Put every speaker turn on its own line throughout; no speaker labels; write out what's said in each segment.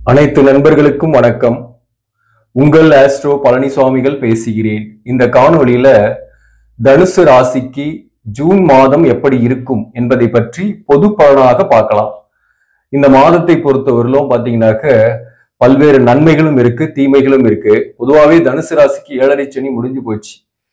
அனைத்து நண்பர்களுக்கும் வணக்கம் உங்கள் ஆஸ்ட்ரோ பழனிசுவாமிகள் பேசுகிறேன் இந்த காணொளியில தனுசு ராசிக்கு ஜூன் மாதம் எப்படி இருக்கும் என்பதை பற்றி பொது பலனாக பார்க்கலாம் இந்த மாதத்தை பொறுத்தவரையிலும் பாத்தீங்கன்னாக்க பல்வேறு நன்மைகளும் இருக்கு தீமைகளும் இருக்கு பொதுவாகவே தனுசு ராசிக்கு ஏழரை சனி முடிஞ்சு போச்சு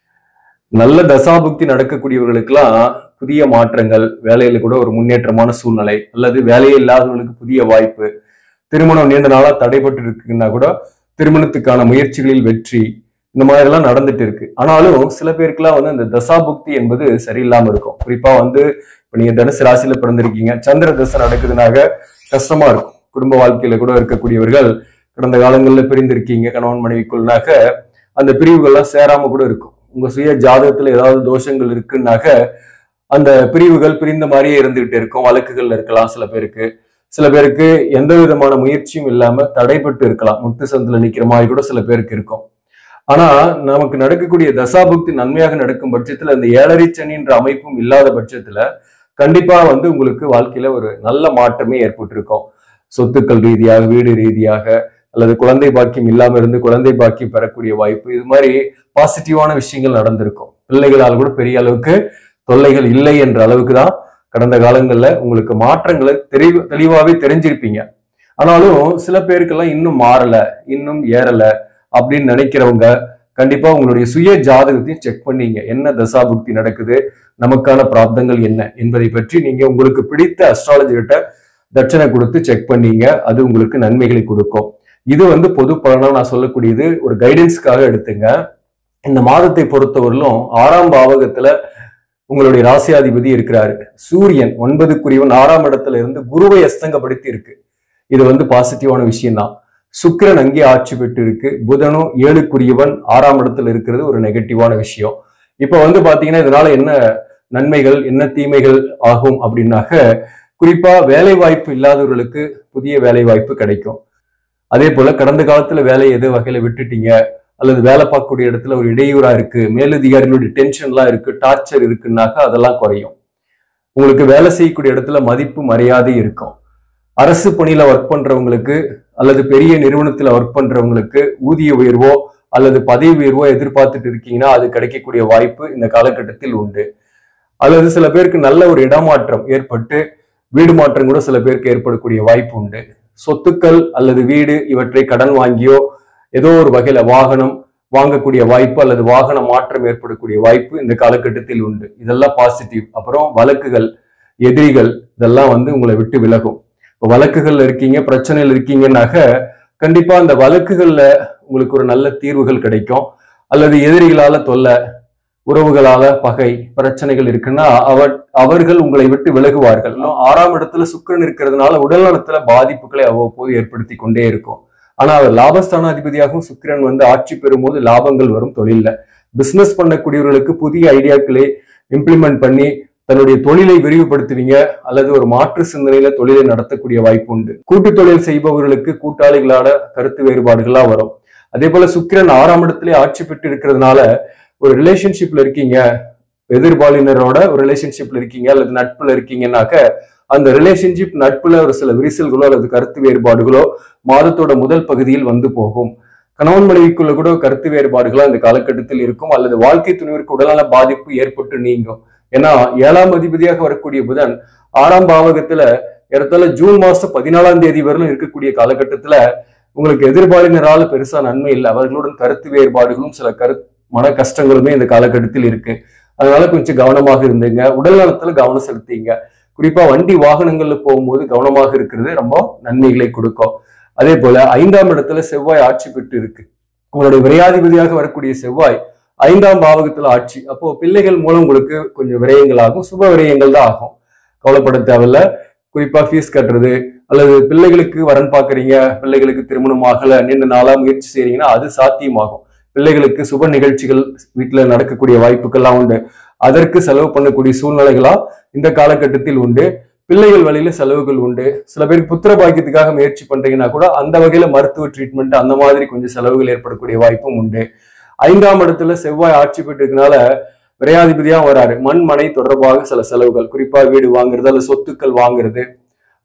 நல்ல தசாபுக்தி நடக்கக்கூடியவர்களுக்கெல்லாம் புதிய மாற்றங்கள் வேலையில கூட ஒரு முன்னேற்றமான சூழ்நிலை அல்லது வேலையே இல்லாதவர்களுக்கு புதிய வாய்ப்பு திருமணம் நீண்ட நாளா தடைபட்டு இருக்குன்னா கூட திருமணத்துக்கான முயற்சிகளில் வெற்றி இந்த மாதிரி எல்லாம் நடந்துட்டு இருக்கு ஆனாலும் சில பேருக்குலாம் வந்து இந்த தசாபுக்தி என்பது சரியில்லாம இருக்கும் குறிப்பா வந்து இப்ப நீங்க தனுசு ராசியில பிறந்திருக்கீங்க சந்திர தசை நடக்குதுனாக கஷ்டமா இருக்கும் குடும்ப வாழ்க்கையில கூட இருக்கக்கூடியவர்கள் கடந்த காலங்கள்ல பிரிந்திருக்கீங்க கணவன் மனைவிக்குள்னாக்க அந்த பிரிவுகள்லாம் சேராம கூட இருக்கும் உங்க சுய ஜாதகத்துல ஏதாவது தோஷங்கள் இருக்குன்னாக்க அந்த பிரிவுகள் பிரிந்த மாதிரியே இருந்துகிட்டு இருக்கும் வழக்குகள்ல இருக்கலாம் சில பேருக்கு சில பேருக்கு எந்த விதமான முயற்சியும் இல்லாம தடைப்பட்டு இருக்கலாம் முட்டு சந்தில நிக்கிற மாதிரி கூட சில பேருக்கு இருக்கும் ஆனா நமக்கு நடக்கக்கூடிய தசாபுக்தி நன்மையாக நடக்கும் பட்சத்துல அந்த ஏழரை சனின்ற அமைப்பும் இல்லாத பட்சத்துல கண்டிப்பா வந்து உங்களுக்கு வாழ்க்கையில ஒரு நல்ல மாற்றமே ஏற்பட்டிருக்கும் சொத்துக்கள் ரீதியாக வீடு ரீதியாக அல்லது குழந்தை பாக்கியம் இல்லாம இருந்து குழந்தை பாக்கியம் பெறக்கூடிய வாய்ப்பு இது மாதிரி பாசிட்டிவான விஷயங்கள் நடந்திருக்கும் பிள்ளைகளால் கூட பெரிய அளவுக்கு தொல்லைகள் இல்லை என்ற அளவுக்கு தான் கடந்த காலங்கள்ல உங்களுக்கு மாற்றங்களை தெளிவு தெளிவாவே தெரிஞ்சிருப்பீங்க ஆனாலும் சில பேருக்கெல்லாம் இன்னும் மாறல இன்னும் ஏறல அப்படின்னு நினைக்கிறவங்க கண்டிப்பா உங்களுடைய சுய ஜாதகத்தையும் செக் பண்ணீங்க என்ன தசாபுக்தி நடக்குது நமக்கான பிராப்தங்கள் என்ன என்பதை பற்றி நீங்க உங்களுக்கு பிடித்த அஸ்ட்ராலஜி கிட்ட தட்சணை கொடுத்து செக் பண்ணீங்க அது உங்களுக்கு நன்மைகளை கொடுக்கும் இது வந்து பொது பலனா நான் சொல்லக்கூடியது ஒரு கைடன்ஸ்க்காக எடுத்துங்க இந்த மாதத்தை பொறுத்தவரையிலும் ஆறாம் பாவகத்துல உங்களுடைய ராசியாதிபதி இருக்கிறாரு சூரியன் ஒன்பதுக்குரியவன் ஆறாம் இடத்துல இருந்து குருவை அஸ்தங்கப்படுத்தி இருக்கு இது வந்து பாசிட்டிவான விஷயம் தான் சுக்கிரன் அங்கே ஆட்சி பெற்று இருக்கு புதனும் ஏழுக்குரியவன் ஆறாம் இடத்துல இருக்கிறது ஒரு நெகட்டிவான விஷயம் இப்ப வந்து பாத்தீங்கன்னா இதனால என்ன நன்மைகள் என்ன தீமைகள் ஆகும் அப்படின்னாக்க குறிப்பா வேலை வாய்ப்பு இல்லாதவர்களுக்கு புதிய வேலை வாய்ப்பு கிடைக்கும் அதே போல கடந்த காலத்துல வேலையை எது வகையில விட்டுட்டீங்க அல்லது வேலை பார்க்கக்கூடிய இடத்துல ஒரு இடையூறா இருக்கு மேலதிகாரிகளுடைய டென்ஷன்லாம் இருக்கு டார்ச்சர் இருக்குன்னாக்கா அதெல்லாம் குறையும் உங்களுக்கு வேலை செய்யக்கூடிய இடத்துல மதிப்பு மரியாதை இருக்கும் அரசு பணியில ஒர்க் பண்றவங்களுக்கு அல்லது பெரிய நிறுவனத்துல ஒர்க் பண்றவங்களுக்கு ஊதிய உயர்வோ அல்லது பதவி உயர்வோ எதிர்பார்த்துட்டு இருக்கீங்கன்னா அது கிடைக்கக்கூடிய வாய்ப்பு இந்த காலகட்டத்தில் உண்டு அல்லது சில பேருக்கு நல்ல ஒரு இடமாற்றம் ஏற்பட்டு வீடு மாற்றம் கூட சில பேருக்கு ஏற்படக்கூடிய வாய்ப்பு உண்டு சொத்துக்கள் அல்லது வீடு இவற்றை கடன் வாங்கியோ ஏதோ ஒரு வகையில வாகனம் வாங்கக்கூடிய வாய்ப்பு அல்லது வாகன மாற்றம் ஏற்படக்கூடிய வாய்ப்பு இந்த காலகட்டத்தில் உண்டு இதெல்லாம் பாசிட்டிவ் அப்புறம் வழக்குகள் எதிரிகள் இதெல்லாம் வந்து உங்களை விட்டு விலகும் இப்போ வழக்குகள்ல இருக்கீங்க பிரச்சனையில் இருக்கீங்கன்னாக்க கண்டிப்பா அந்த வழக்குகள்ல உங்களுக்கு ஒரு நல்ல தீர்வுகள் கிடைக்கும் அல்லது எதிரிகளால தொல்லை உறவுகளால பகை பிரச்சனைகள் இருக்குன்னா அவர் அவர்கள் உங்களை விட்டு விலகுவார்கள் இன்னும் ஆறாம் இடத்துல சுக்கிரன் இருக்கிறதுனால உடல் நலத்துல பாதிப்புகளை அவ்வப்போது ஏற்படுத்தி கொண்டே இருக்கும் ஆனா அவர் லாபஸ்தானாதிபதியாகவும் சுக்கிரன் வந்து ஆட்சி பெறும்போது லாபங்கள் வரும் தொழில்ல பிசினஸ் பண்ணக்கூடியவர்களுக்கு புதிய ஐடியாக்களை இம்ப்ளிமெண்ட் பண்ணி தன்னுடைய தொழிலை விரிவுபடுத்துவீங்க அல்லது ஒரு மாற்று சிந்தனையில தொழிலை நடத்தக்கூடிய வாய்ப்பு உண்டு கூட்டு தொழில் செய்பவர்களுக்கு கூட்டாளிகளான கருத்து வேறுபாடுகளா வரும் அதே போல சுக்கிரன் ஆறாம் இடத்திலே ஆட்சி பெற்று இருக்கிறதுனால ஒரு ரிலேஷன்ஷிப்ல இருக்கீங்க எதிர்பாலினரோட ஒரு ரிலேஷன்ஷிப்ல இருக்கீங்க அல்லது நட்புல இருக்கீங்கன்னாக்க அந்த ரிலேஷன்ஷிப் நட்புல ஒரு சில விரிசல்களோ அல்லது கருத்து வேறுபாடுகளோ மாதத்தோட முதல் பகுதியில் வந்து போகும் கணவன் மனைவிக்குள்ள கூட கருத்து வேறுபாடுகளா இந்த காலகட்டத்தில் இருக்கும் அல்லது வாழ்க்கை துணைவிற்கு உடல்நல பாதிப்பு ஏற்பட்டு நீங்கும் ஏன்னா ஏழாம் அதிபதியாக வரக்கூடிய புதன் ஆறாம் பாவகத்துல ஏறத்தாழ ஜூன் மாசம் பதினாலாம் தேதி வரலும் இருக்கக்கூடிய காலகட்டத்துல உங்களுக்கு எதிர்பாலினரால பெருசா நன்மை இல்லை அவர்களுடன் கருத்து வேறுபாடுகளும் சில கரு மன கஷ்டங்களுமே இந்த காலகட்டத்தில் இருக்கு அதனால கொஞ்சம் கவனமாக இருந்துங்க உடல் நலத்துல கவனம் செலுத்திங்க குறிப்பா வண்டி வாகனங்கள்ல போகும்போது கவனமாக இருக்கிறது ரொம்ப நன்மைகளை கொடுக்கும் அதே போல ஐந்தாம் இடத்துல செவ்வாய் ஆட்சி பெற்று இருக்கு உங்களுடைய விரையாதிபதியாக வரக்கூடிய செவ்வாய் ஐந்தாம் பாவகத்துல ஆட்சி அப்போ பிள்ளைகள் மூலம் உங்களுக்கு கொஞ்சம் விரயங்கள் ஆகும் சுப விரயங்கள் தான் ஆகும் கவலைப்பட தேவையில்ல குறிப்பா ஃபீஸ் கட்டுறது அல்லது பிள்ளைகளுக்கு வரன் பார்க்குறீங்க பிள்ளைகளுக்கு திருமணம் ஆகல நீண்ட நாளா முயற்சி செய்றீங்கன்னா அது சாத்தியமாகும் பிள்ளைகளுக்கு சுப நிகழ்ச்சிகள் வீட்டுல நடக்கக்கூடிய வாய்ப்புகள்லாம் உண்டு அதற்கு செலவு பண்ணக்கூடிய சூழ்நிலைகளா இந்த காலகட்டத்தில் உண்டு பிள்ளைகள் வழியில செலவுகள் உண்டு சில பேருக்கு புத்திர பாக்கியத்துக்காக முயற்சி பண்றீங்கன்னா கூட அந்த வகையில மருத்துவ ட்ரீட்மெண்ட் அந்த மாதிரி கொஞ்சம் செலவுகள் ஏற்படக்கூடிய வாய்ப்பும் உண்டு ஐந்தாம் இடத்துல செவ்வாய் ஆட்சி பெற்றிருக்கனால விரையாதிபதியா வராரு மண் மனை தொடர்பாக சில செலவுகள் குறிப்பா வீடு வாங்குறது அல்லது சொத்துக்கள் வாங்குறது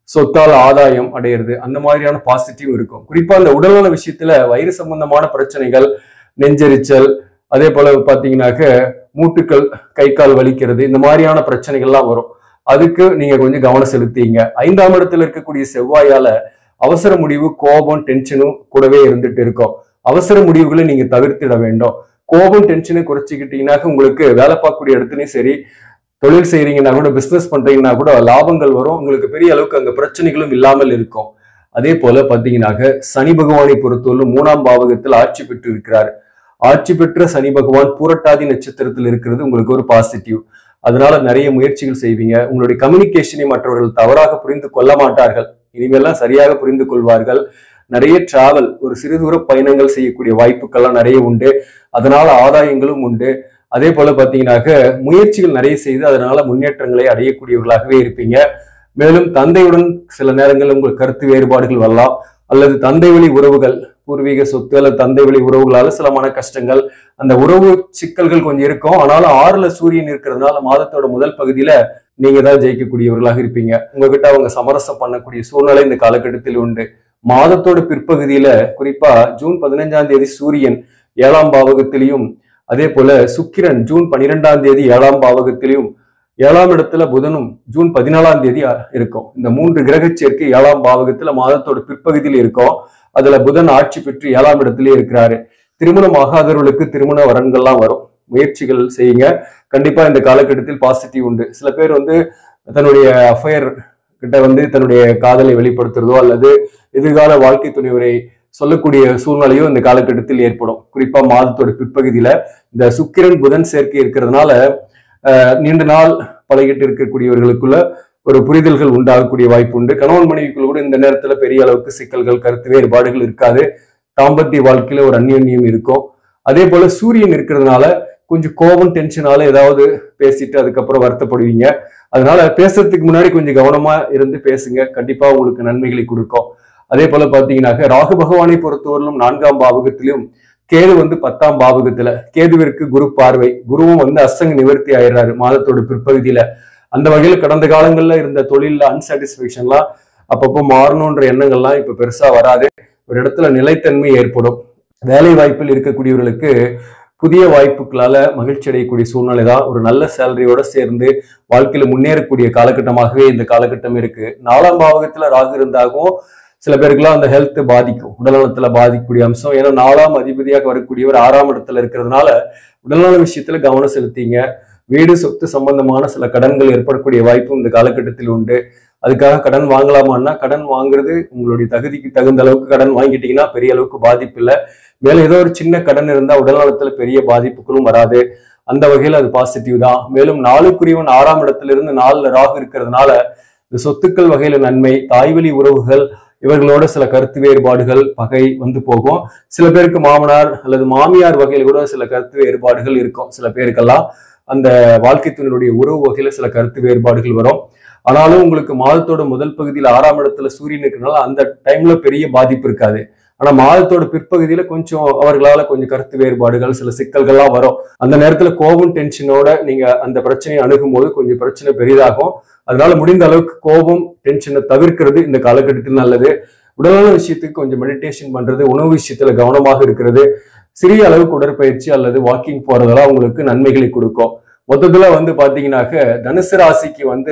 சொத்தால் ஆதாயம் அடையிறது அந்த மாதிரியான பாசிட்டிவ் இருக்கும் குறிப்பா அந்த உடல்நல விஷயத்துல வயிறு சம்பந்தமான பிரச்சனைகள் நெஞ்செரிச்சல் அதே போல பாத்தீங்கன்னாக்க மூட்டுக்கள் கை கால் வலிக்கிறது இந்த மாதிரியான பிரச்சனைகள்லாம் வரும் அதுக்கு நீங்க கொஞ்சம் கவனம் செலுத்திங்க ஐந்தாம் இடத்துல இருக்கக்கூடிய செவ்வாயால அவசர முடிவு கோபம் டென்ஷனும் கூடவே இருந்துட்டு இருக்கும் அவசர முடிவுகளை நீங்க தவிர்த்திட வேண்டும் கோபம் டென்ஷனை குறைச்சிக்கிட்டீங்கன்னாக்க உங்களுக்கு வேலை பார்க்கக்கூடிய இடத்துலயும் சரி தொழில் செய்றீங்கன்னா கூட பிசினஸ் பண்றீங்கன்னா கூட லாபங்கள் வரும் உங்களுக்கு பெரிய அளவுக்கு அங்க பிரச்சனைகளும் இல்லாமல் இருக்கும் அதே போல பாத்தீங்கன்னாக்க சனி பகவானை பொறுத்தவரை மூணாம் பாவகத்தில் ஆட்சி பெற்று இருக்கிறார் ஆட்சி பெற்ற சனி பகவான் பூரட்டாதி நட்சத்திரத்தில் இருக்கிறது உங்களுக்கு ஒரு பாசிட்டிவ் அதனால நிறைய முயற்சிகள் செய்வீங்க உங்களுடைய கம்யூனிகேஷனை மற்றவர்கள் தவறாக புரிந்து கொள்ள மாட்டார்கள் இனிமேல்லாம் சரியாக புரிந்து கொள்வார்கள் நிறைய டிராவல் ஒரு சிறு தூர பயணங்கள் செய்யக்கூடிய வாய்ப்புகள்லாம் நிறைய உண்டு அதனால ஆதாயங்களும் உண்டு அதே போல பாத்தீங்கன்னாக்க முயற்சிகள் நிறைய செய்து அதனால முன்னேற்றங்களை அடையக்கூடியவர்களாகவே இருப்பீங்க மேலும் தந்தையுடன் சில நேரங்களில் உங்கள் கருத்து வேறுபாடுகள் வரலாம் அல்லது தந்தை வழி உறவுகள் பூர்வீக சொத்து அல்லது தந்தை வழி உறவுகளால சில மன கஷ்டங்கள் அந்த உறவு சிக்கல்கள் கொஞ்சம் இருக்கும் ஆனாலும் ஆறுல சூரியன் இருக்கிறதுனால மாதத்தோட முதல் பகுதியில நீங்க தான் ஜெயிக்கக்கூடியவர்களாக இருப்பீங்க உங்ககிட்ட அவங்க சமரசம் பண்ணக்கூடிய சூழ்நிலை இந்த காலகட்டத்தில் உண்டு மாதத்தோட பிற்பகுதியில குறிப்பா ஜூன் பதினைஞ்சாம் தேதி சூரியன் ஏழாம் பாவகத்திலையும் அதே போல சுக்கிரன் ஜூன் பன்னிரெண்டாம் தேதி ஏழாம் பாவகத்திலையும் ஏழாம் இடத்துல புதனும் ஜூன் பதினாலாம் தேதி அ- இருக்கும் இந்த மூன்று கிரக சேர்க்கை ஏழாம் பாவகத்துல மாதத்தோட பிற்பகுதியில் இருக்கும் அதுல புதன் ஆட்சி பெற்று ஏழாம் இடத்திலே இருக்கிறாரு திருமணம் ஆகாதவர்களுக்கு திருமண வரன்கள்லாம் வரும் முயற்சிகள் செய்யுங்க கண்டிப்பா இந்த காலகட்டத்தில் பாசிட்டிவ் உண்டு சில பேர் வந்து தன்னுடைய அஃபயர் கிட்ட வந்து தன்னுடைய காதலை வெளிப்படுத்துறதோ அல்லது எதிர்கால வாழ்க்கை துணைவரை சொல்லக்கூடிய சூழ்நிலையோ இந்த காலகட்டத்தில் ஏற்படும் குறிப்பா மாதத்தோட பிற்பகுதியில இந்த சுக்கிரன் புதன் சேர்க்கை இருக்கிறதுனால அஹ், நீண்ட நாள் பழகிட்டு இருக்கக்கூடியவர்களுக்குள்ள ஒரு புரிதல்கள் உண்டாகக்கூடிய வாய்ப்பு உண்டு கணவன் மனைவிக்குள்ள கூட இந்த நேரத்துல பெரிய அளவுக்கு சிக்கல்கள் கருத்து வேறுபாடுகள் இருக்காது தாம்பத்திய வாழ்க்கையில ஒரு அந்யோன்யம் இருக்கும் அதே போல சூரியன் இருக்கிறதுனால கொஞ்சம் கோபம் டென்ஷனால ஏதாவது பேசிட்டு அதுக்கப்புறம் வருத்தப்படுவீங்க அதனால பேசுறதுக்கு முன்னாடி கொஞ்சம் கவனமா இருந்து பேசுங்க கண்டிப்பா உங்களுக்கு நன்மைகளை கொடுக்கும் அதே போல பாத்தீங்கன்னாக்க ராகு பகவானை பொறுத்தவரையிலும் நான்காம் பாவகத்திலும் கேது வந்து பத்தாம் பாவகத்துல கேதுவிற்கு குரு பார்வை குருவும் வந்து அஸ்தங்க நிவர்த்தி ஆயிடுறாரு மாதத்தோட பிற்பகுதியில அந்த வகையில கடந்த காலங்கள்ல இருந்த தொழில்ல அன்சாட்டிஸ்பேக்ஷன்லாம் அப்பப்போ மாறணுன்ற எண்ணங்கள்லாம் இப்ப பெருசா வராது ஒரு இடத்துல நிலைத்தன்மை ஏற்படும் வேலை வாய்ப்பில் இருக்கக்கூடியவர்களுக்கு புதிய வாய்ப்புகளால மகிழ்ச்சி அடையக்கூடிய சூழ்நிலை தான் ஒரு நல்ல சேலரியோட சேர்ந்து வாழ்க்கையில முன்னேறக்கூடிய காலகட்டமாகவே இந்த காலகட்டம் இருக்கு நாலாம் பாவகத்துல ராகு இருந்தாகவும் சில பேருக்குலாம் அந்த ஹெல்த் பாதிக்கும் உடல்நலத்துல பாதிக்கக்கூடிய அம்சம் ஏன்னா நாலாம் அதிபதியாக வரக்கூடியவர் ஆறாம் இடத்துல இருக்கிறதுனால உடல்நல விஷயத்துல கவனம் செலுத்திங்க வீடு சொத்து சம்பந்தமான சில கடன்கள் ஏற்படக்கூடிய வாய்ப்பும் இந்த காலகட்டத்தில் உண்டு அதுக்காக கடன் வாங்கலாமான்னா கடன் வாங்குறது உங்களுடைய தகுதிக்கு தகுந்த அளவுக்கு கடன் வாங்கிட்டீங்கன்னா பெரிய அளவுக்கு பாதிப்பு இல்லை மேலும் ஏதோ ஒரு சின்ன கடன் இருந்தா உடல்நலத்துல பெரிய பாதிப்புகளும் வராது அந்த வகையில் அது பாசிட்டிவ் தான் மேலும் நாளுக்குரியவன் ஆறாம் இடத்துல இருந்து நாலுல ராகு இருக்கிறதுனால இந்த சொத்துக்கள் வகையில நன்மை தாய்வழி உறவுகள் இவர்களோட சில கருத்து வேறுபாடுகள் பகை வந்து போகும் சில பேருக்கு மாமனார் அல்லது மாமியார் வகையில் கூட சில கருத்து வேறுபாடுகள் இருக்கும் சில பேருக்கெல்லாம் அந்த வாழ்க்கை துணையுடைய உறவு வகையில சில கருத்து வேறுபாடுகள் வரும் ஆனாலும் உங்களுக்கு மாதத்தோட முதல் பகுதியில் ஆறாம் இடத்துல சூரியன் இருக்கிறனால அந்த டைம்ல பெரிய பாதிப்பு இருக்காது ஆனா மாதத்தோட பிற்பகுதியில கொஞ்சம் அவர்களால கொஞ்சம் கருத்து வேறுபாடுகள் சில சிக்கல்கள்லாம் வரும் அந்த நேரத்துல கோபம் டென்ஷனோட நீங்க அந்த பிரச்சனையை அணுகும் போது கொஞ்சம் பிரச்சனை பெரிதாகும் அதனால முடிந்த அளவுக்கு கோபம் டென்ஷனை தவிர்க்கிறது இந்த காலகட்டத்தில் நல்லது உடல்நல விஷயத்துக்கு கொஞ்சம் மெடிடேஷன் பண்றது உணவு விஷயத்துல கவனமாக இருக்கிறது சிறிய அளவுக்கு உடற்பயிற்சி அல்லது வாக்கிங் போறதெல்லாம் உங்களுக்கு நன்மைகளை கொடுக்கும் மொத்தத்துல வந்து பாத்தீங்கன்னாக்க தனுசு ராசிக்கு வந்து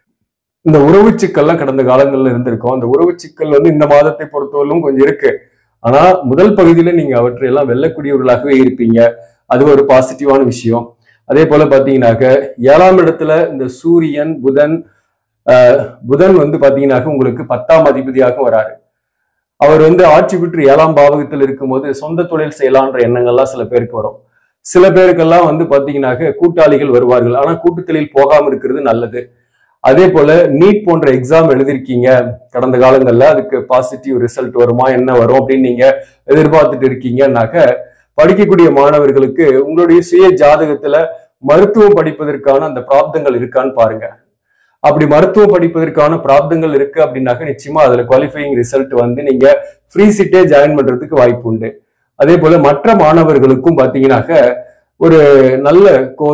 இந்த உறவு சிக்கல்லாம் கடந்த காலங்கள்ல இருந்திருக்கும் அந்த உறவு சிக்கல் வந்து இந்த மாதத்தை பொறுத்தவரையிலும் கொஞ்சம் இருக்கு ஆனா முதல் பகுதியில நீங்க அவற்றையெல்லாம் வெல்லக்கூடியவர்களாகவே இருப்பீங்க அது ஒரு பாசிட்டிவான விஷயம் அதே போல பாத்தீங்கன்னாக்க ஏழாம் இடத்துல இந்த சூரியன் புதன் ஆஹ், புதன் வந்து பாத்தீங்கன்னாக்க உங்களுக்கு பத்தாம் அதிபதியாக வராரு அவர் வந்து ஆட்சி பெற்று ஏழாம் பாவகத்தில் இருக்கும்போது சொந்த தொழில் செய்யலான்ற எண்ணங்கள்லாம் சில பேருக்கு வரும் சில பேருக்கெல்லாம் வந்து பாத்தீங்கன்னாக்க கூட்டாளிகள் வருவார்கள் ஆனா கூட்டு தொழில் போகாம இருக்கிறது நல்லது அதே போல நீட் போன்ற எக்ஸாம் எழுதிருக்கீங்க கடந்த காலங்கள்ல அதுக்கு பாசிட்டிவ் ரிசல்ட் வருமா என்ன வரும் அப்படின்னு நீங்க எதிர்பார்த்துட்டு இருக்கீங்கன்னாக்க படிக்கக்கூடிய மாணவர்களுக்கு உங்களுடைய சுய ஜாதகத்துல மருத்துவம் படிப்பதற்கான அந்த பிராப்தங்கள் இருக்கான்னு பாருங்க அப்படி மருத்துவம் படிப்பதற்கான பிராப்தங்கள் இருக்கு அப்படின்னாக்க நிச்சயமா அதுல குவாலிஃபைங் ரிசல்ட் வந்து நீங்க ஃப்ரீ சீட்டே ஜாயின் பண்றதுக்கு வாய்ப்பு உண்டு அதே போல மற்ற மாணவர்களுக்கும் பாத்தீங்கன்னாக்க ஒரு நல்ல கோர்ஸ்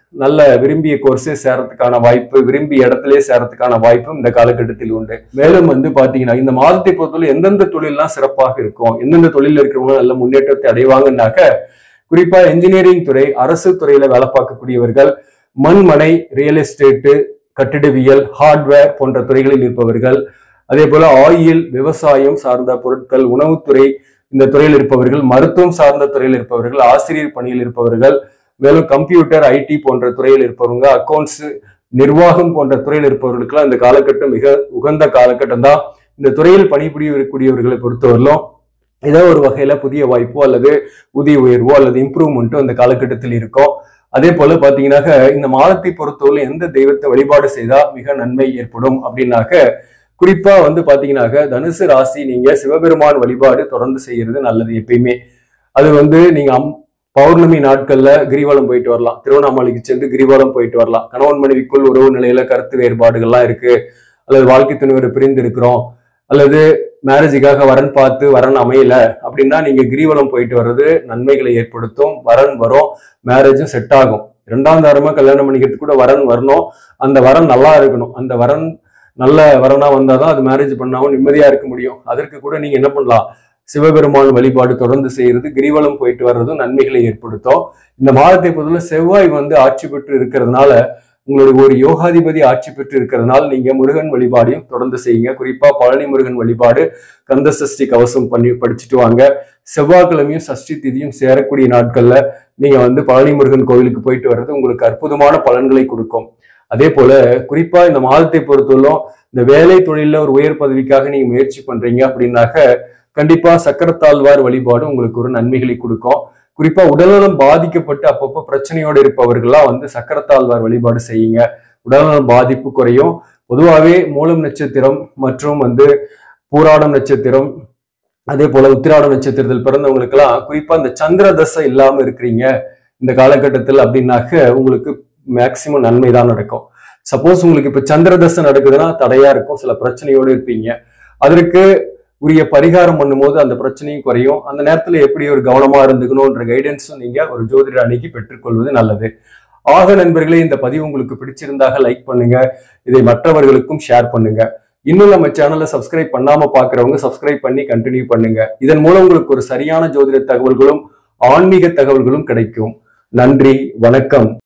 நல்ல விரும்பிய கோர்ஸே சேரத்துக்கான வாய்ப்பு விரும்பிய இடத்திலே சேரத்துக்கான வாய்ப்பும் இந்த காலகட்டத்தில் உண்டு மேலும் வந்து பாத்தீங்கன்னா இந்த மாதத்தை பொறுத்தவரை எந்தெந்த தொழிலெல்லாம் சிறப்பாக இருக்கும் எந்தெந்த தொழில் இருக்கிறவங்க நல்ல முன்னேற்றத்தை அடைவாங்கன்னாக்க குறிப்பா என்ஜினியரிங் துறை அரசு துறையில வேலை பார்க்கக்கூடியவர்கள் மண்மனை ரியல் எஸ்டேட்டு கட்டிடவியல் ஹார்ட்வேர் போன்ற துறைகளில் இருப்பவர்கள் அதே போல ஆயில் விவசாயம் சார்ந்த பொருட்கள் உணவுத்துறை இந்த துறையில் இருப்பவர்கள் மருத்துவம் சார்ந்த துறையில் இருப்பவர்கள் ஆசிரியர் பணியில் இருப்பவர்கள் மேலும் கம்ப்யூட்டர் ஐடி போன்ற துறையில் இருப்பவங்க அக்கௌண்ட்ஸ் நிர்வாகம் போன்ற துறையில் இருப்பவர்களுக்கெல்லாம் இந்த காலகட்டம் மிக உகந்த காலகட்டம் தான் இந்த துறையில் பணிபுரியக்கூடியவர்களை பொறுத்தவரையிலும் ஏதோ ஒரு வகையில புதிய வாய்ப்போ அல்லது ஊதிய உயர்வோ அல்லது இம்ப்ரூவ்மெண்ட்டோ அந்த காலகட்டத்தில் இருக்கும் அதே போல பாத்தீங்கன்னாக்க இந்த மாதத்தை பொறுத்தவரை எந்த தெய்வத்தை வழிபாடு செய்தா மிக நன்மை ஏற்படும் அப்படின்னாக்க குறிப்பா வந்து பாத்தீங்கன்னாக்க தனுசு ராசி நீங்க சிவபெருமான் வழிபாடு தொடர்ந்து செய்யறது நல்லது எப்பயுமே அது வந்து நீங்க அம்- பௌர்ணமி நாட்கள்ல கிரிவலம் போயிட்டு வரலாம் திருவண்ணாமலைக்கு சென்று கிரிவலம் போயிட்டு வரலாம் கணவன் மனைவிக்குள் உறவு நிலையில கருத்து வேறுபாடுகள்லாம் இருக்கு அல்லது வாழ்க்கை துணைவர் பிரிந்து இருக்கிறோம் அல்லது மேரேஜுக்காக வரன் பார்த்து வரன் அமையல அப்படின்னா நீங்க கிரிவலம் போயிட்டு வர்றது நன்மைகளை ஏற்படுத்தும் வரன் வரும் மேரேஜும் செட் ஆகும் இரண்டாம் தாரமா கல்யாணம் பண்ணிக்கிறதுக்கு கூட வரன் வரணும் அந்த வரன் நல்லா இருக்கணும் அந்த வரன் நல்ல வரனா வந்தாதான் அது மேரேஜ் பண்ணாவும் நிம்மதியா இருக்க முடியும் அதற்கு கூட நீங்க என்ன பண்ணலாம் சிவபெருமான் வழிபாடு தொடர்ந்து செய்யறது கிரிவலம் போயிட்டு வர்றதும் நன்மைகளை ஏற்படுத்தும் இந்த மாதத்தை பொறுத்தவரை செவ்வாய் வந்து ஆட்சி பெற்று இருக்கிறதுனால உங்களுடைய ஒரு யோகாதிபதி ஆட்சி பெற்று இருக்கிறதுனால நீங்க முருகன் வழிபாடையும் தொடர்ந்து செய்யுங்க குறிப்பா பழனி முருகன் வழிபாடு கந்த சஷ்டி கவசம் பண்ணி படிச்சுட்டு வாங்க செவ்வாய்க்கிழமையும் சஷ்டி திதியும் சேரக்கூடிய நாட்கள்ல நீங்க வந்து பழனி முருகன் கோவிலுக்கு போயிட்டு வர்றது உங்களுக்கு அற்புதமான பலன்களை கொடுக்கும் அதே போல குறிப்பா இந்த மாதத்தை பொறுத்தவரையிலும் இந்த வேலை தொழில ஒரு உயர் பதவிக்காக நீங்க முயற்சி பண்றீங்க அப்படின்னாக்க கண்டிப்பா சக்கரத்தாழ்வார் வழிபாடு உங்களுக்கு ஒரு நன்மைகளை கொடுக்கும் குறிப்பா உடல்நலம் பாதிக்கப்பட்டு அப்பப்போ பிரச்சனையோடு இருப்பவர்கள்லாம் வந்து சக்கரத்தாழ்வார் வழிபாடு செய்யுங்க உடல்நலம் பாதிப்பு குறையும் பொதுவாகவே மூலம் நட்சத்திரம் மற்றும் வந்து பூராடம் நட்சத்திரம் அதே போல உத்திராடம் நட்சத்திரத்தில் பிறந்தவங்களுக்கெல்லாம் குறிப்பா இந்த சந்திர தசை இல்லாம இருக்கிறீங்க இந்த காலகட்டத்தில் அப்படின்னாக்க உங்களுக்கு மேக்சிமம் நன்மை தான் நடக்கும் சப்போஸ் உங்களுக்கு இப்ப சந்திர தசை நடக்குதுன்னா தடையா இருக்கும் சில பிரச்சனையோடு இருப்பீங்க அதற்கு உரிய பரிகாரம் பண்ணும்போது அந்த பிரச்சனையும் குறையும் அந்த நேரத்துல எப்படி ஒரு கவனமா இருந்துக்கணும்ன்ற கைடன்ஸும் நீங்க ஒரு ஜோதிடர் அன்னைக்கு பெற்றுக்கொள்வது நல்லது ஆக நண்பர்களே இந்த பதிவு உங்களுக்கு பிடிச்சிருந்தாக லைக் பண்ணுங்க இதை மற்றவர்களுக்கும் ஷேர் பண்ணுங்க இன்னும் நம்ம சேனலை சப்ஸ்கிரைப் பண்ணாம பாக்குறவங்க சப்ஸ்கிரைப் பண்ணி கண்டினியூ பண்ணுங்க இதன் மூலம் உங்களுக்கு ஒரு சரியான ஜோதிட தகவல்களும் ஆன்மீக தகவல்களும் கிடைக்கும் நன்றி வணக்கம்